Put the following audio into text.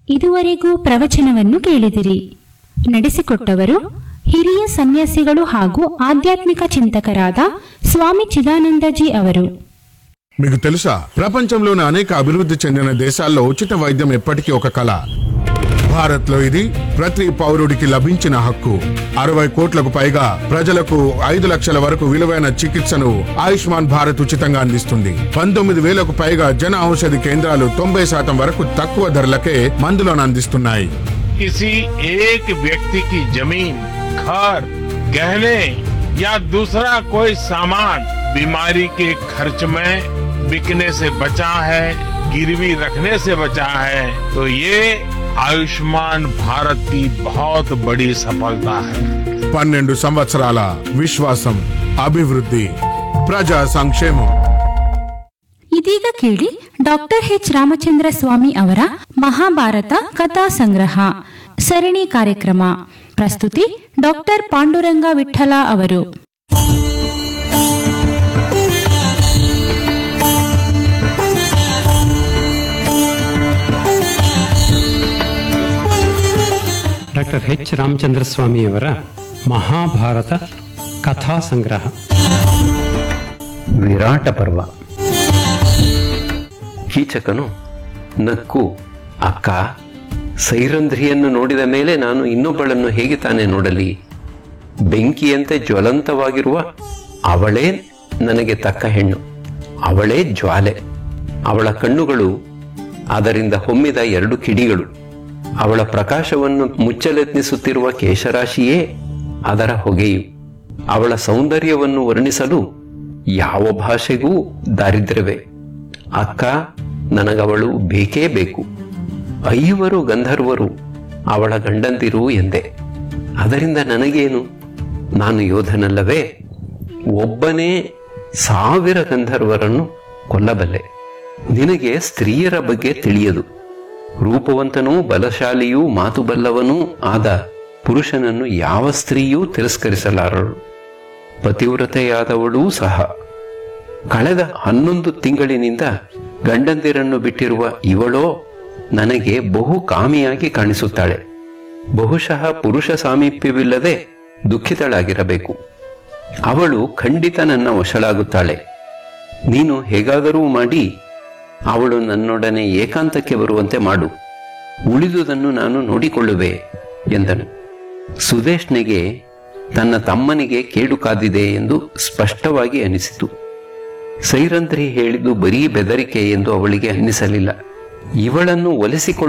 ಇದುವರೆಗೂ ಪ್ರವಚನವನ್ನು ಕೇಳಿದಿರಿ ನಡೆಸಿಕೊಟ್ಟವರು ಹಿರಿಯ ಸನ್ಯಾಸಿಗಳು ಹಾಗೂ ಆಧ್ಯಾತ್ಮಿಕ ಚಿಂತಕರಾದ ಸ್ವಾಮಿ చిదానందజీ ಅವರು మీకు తెలుసా ప్రపంచంలోని అనేక అభివృద్ధి చెందిన దేశాల్లో ఉచిత వైద్యం ఎప్పటికీ ఒక కళ భారత్ లో ఇది ప్రతి పౌరుడికి లభించిన హక్కు అరవై కోట్లకు పైగా ప్రజలకు ఐదు లక్షల వరకు విలువైన చికిత్సను ఆయుష్మాన్ భారత్ ఉచితంగా అందిస్తుంది పంతొమ్మిది వేలకు పైగా జన ఔషధి కేంద్రాలు తొంభై శాతం వరకు తక్కువ ధరలకే మందులను అందిస్తున్నాయి किसी एक व्यक्ति की जमीन घर गहने या दूसरा कोई सामान बीमारी के खर्च में बिकने से बचा है गिरवी रखने से बचा है तो ये आयुष्मान भारत की बहुत बड़ी सफलता है పన్నెండు సంవత్సరాల విశ్వాసం అభివృద్ధి ప్రజా సంక్షేమం ಇದೀಗ ಕೇಳಿ ಡಾಕ್ಟರ್ ಎಚ್ ರಾಮಚಂದ್ರ ಸ್ವಾಮಿ ಅವರ ಮಹಾಭಾರತ ಕಥಾ ಸಂಗ್ರಹ ಸರಣಿ ಕಾರ್ಯಕ್ರಮ ಪ್ರಸ್ತುತಿ ಡಾಕ್ಟರ್ ಪಾಂಡುರಂಗ ವಿಠಲ ಅವರು ಡಾಕ್ಟರ್ ಎಚ್ ರಾಮಚಂದ್ರ ಸ್ವಾಮಿಯವರ ಮಹಾಭಾರತ ಕಥಾ ಸಂಗ್ರಹ ವಿರಾಟ ಪರ್ವ ಕೀಚಕನು ನಕ್ಕು ಅಕ್ಕ ಸೈರಂಧ್ರಿಯನ್ನು ನೋಡಿದ ಮೇಲೆ ನಾನು ಇನ್ನೊಬ್ಬಳನ್ನು ಹೇಗೆ ತಾನೇ ನೋಡಲಿ ಬೆಂಕಿಯಂತೆ ಜ್ವಲಂತವಾಗಿರುವ ಅವಳೇ ನನಗೆ ತಕ್ಕ ಹೆಣ್ಣು ಅವಳೇ ಜ್ವಾಲೆ ಅವಳ ಕಣ್ಣುಗಳು ಅದರಿಂದ ಹೊಮ್ಮಿದ ಎರಡು ಕಿಡಿಗಳು ಅವಳ ಪ್ರಕಾಶವನ್ನು ಮುಚ್ಚಲೆತ್ನಿಸುತ್ತಿರುವ ಕೇಶರಾಶಿಯೇ ಅದರ ಹೊಗೆಯು ಅವಳ ಸೌಂದರ್ಯವನ್ನು ವರ್ಣಿಸಲು ಯಾವ ಭಾಷೆಗೂ ದಾರಿದ್ರ್ಯವೇ ಅಕ್ಕ ನನಗವಳು ಬೇಕೇ ಬೇಕು ಐವರು ಗಂಧರ್ವರು ಅವಳ ಗಂಡಂದಿರು ಎಂದೆ ಅದರಿಂದ ನನಗೇನು ನಾನು ಯೋಧನಲ್ಲವೇ ಒಬ್ಬನೇ ಸಾವಿರ ಗಂಧರ್ವರನ್ನು ಕೊಲ್ಲಬಲ್ಲೆ ನಿನಗೆ ಸ್ತ್ರೀಯರ ಬಗ್ಗೆ ತಿಳಿಯದು ರೂಪವಂತನೂ ಬಲಶಾಲಿಯೂ ಮಾತು ಬಲ್ಲವನೂ ಆದ ಪುರುಷನನ್ನು ಯಾವ ಸ್ತ್ರೀಯೂ ತಿರಸ್ಕರಿಸಲಾರಳು ಪತಿವ್ರತೆಯಾದವಳೂ ಸಹ ಕಳೆದ ಹನ್ನೊಂದು ತಿಂಗಳಿನಿಂದ ಗಂಡಂದಿರನ್ನು ಬಿಟ್ಟಿರುವ ಇವಳೋ ನನಗೆ ಬಹು ಕಾಮಿಯಾಗಿ ಕಾಣಿಸುತ್ತಾಳೆ ಬಹುಶಃ ಪುರುಷ ಸಾಮೀಪ್ಯವಿಲ್ಲದೆ ದುಃಖಿತಳಾಗಿರಬೇಕು ಅವಳು ಖಂಡಿತ ನನ್ನ ವಶಳಾಗುತ್ತಾಳೆ ನೀನು ಹೇಗಾದರೂ ಮಾಡಿ ಅವಳು ನನ್ನೊಡನೆ ಏಕಾಂತಕ್ಕೆ ಬರುವಂತೆ ಮಾಡು ಉಳಿದುದನ್ನು ನಾನು ನೋಡಿಕೊಳ್ಳುವೆ ಎಂದನು ಸುದೇಶ್ನಿಗೆ ತನ್ನ ತಮ್ಮನಿಗೆ ಕೇಡು ಕಾದಿದೆ ಎಂದು ಸ್ಪಷ್ಟವಾಗಿ ಅನಿಸಿತು ಸೈರಂಧ್ರಿ ಹೇಳಿದ್ದು ಬರೀ ಬೆದರಿಕೆ ಎಂದು ಅವಳಿಗೆ ಅನ್ನಿಸಲಿಲ್ಲ ಇವಳನ್ನು ಒಲಿಸಿಕೊಳ್ಳ